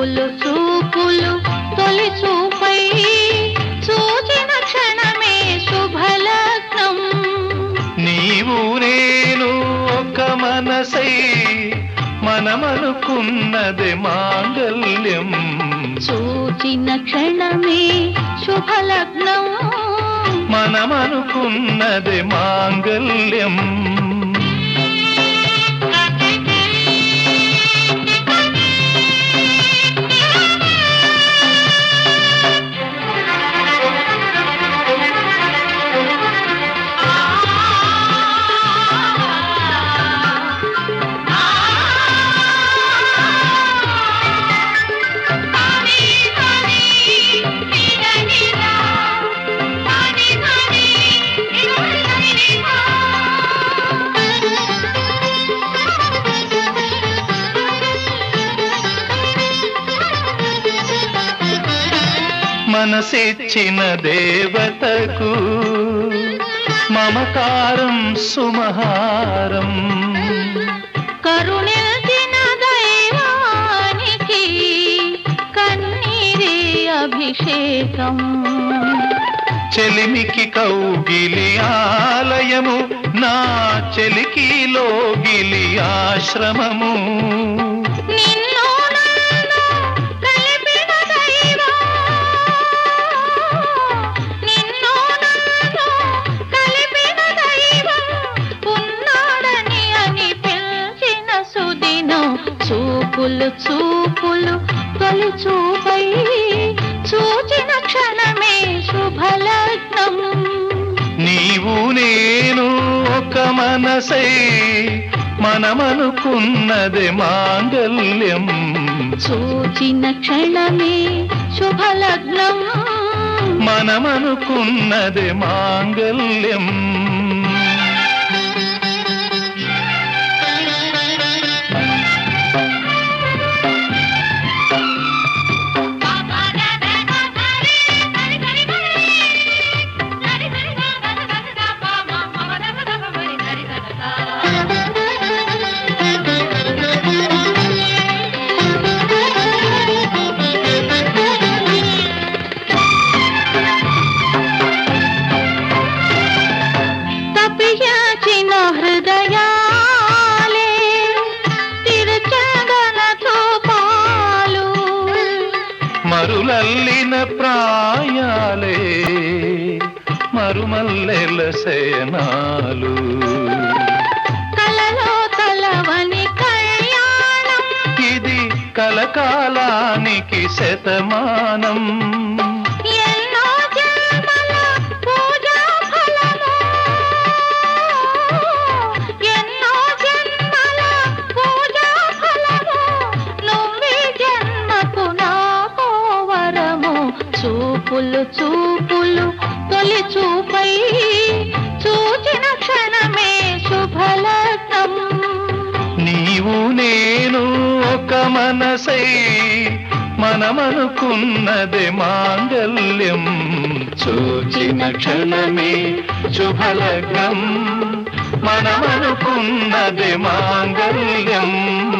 చూపులు చూపులు తొలి చూపై చూచిన క్షణమే శుభలగ్నం నీవు నేను ఒక మనసై మనమనుకున్నది మాంగల్యం చూచిన క్షణమే శుభలగ్నం మనమనుకున్నది మాంగల్యం మనసిచ్చిన దేవతకు మమకారం సుమహారం కరుణిల్చిన దైవానికి కన్నీరే అభిషేకం చెలిమికి కౌగిలి ఆలయము నా చెలికి లోగిలి ఆశ్రమము నిన్ను నన్ను కలిపిన దైవం నిన్ను నన్ను కలిపిన దైవం ఉన్నాడని అనిపించిన సుదినం చూపులు చూపులు తొలి చూపై చూచిన క్షణమే శుభలగ్నం నీవు నేను ఒక మనసై మనమనుకున్నది మాంగల్యం చూచిన క్షణమే శుభలగ్నం మనమనుకున్నది మాంగల్యం తపియాచిన హృదయాలే తిరుచగనతో పాలు మరులల్లిన ప్రాయాలే మరుమల్లెల సేనాలు కలలో తలవని కళ్యాణం ఇది కలకాలానికి శతమానం ఎన్నో జన్మల పూజా ఫలము ఎన్నో జన్మల పూజా ఫలము నువ్వే జన్మకు నాకో వరము చూపులు చూపులు తొలి చూపై చూచిన క్షణమే శుభలగ్నం నీవు నేను ఒక మనసై మనమనుకున్నది మాంగల్యం చూచిన క్షణమే శుభలగ్నం మనమనుకున్నది మాంగల్యం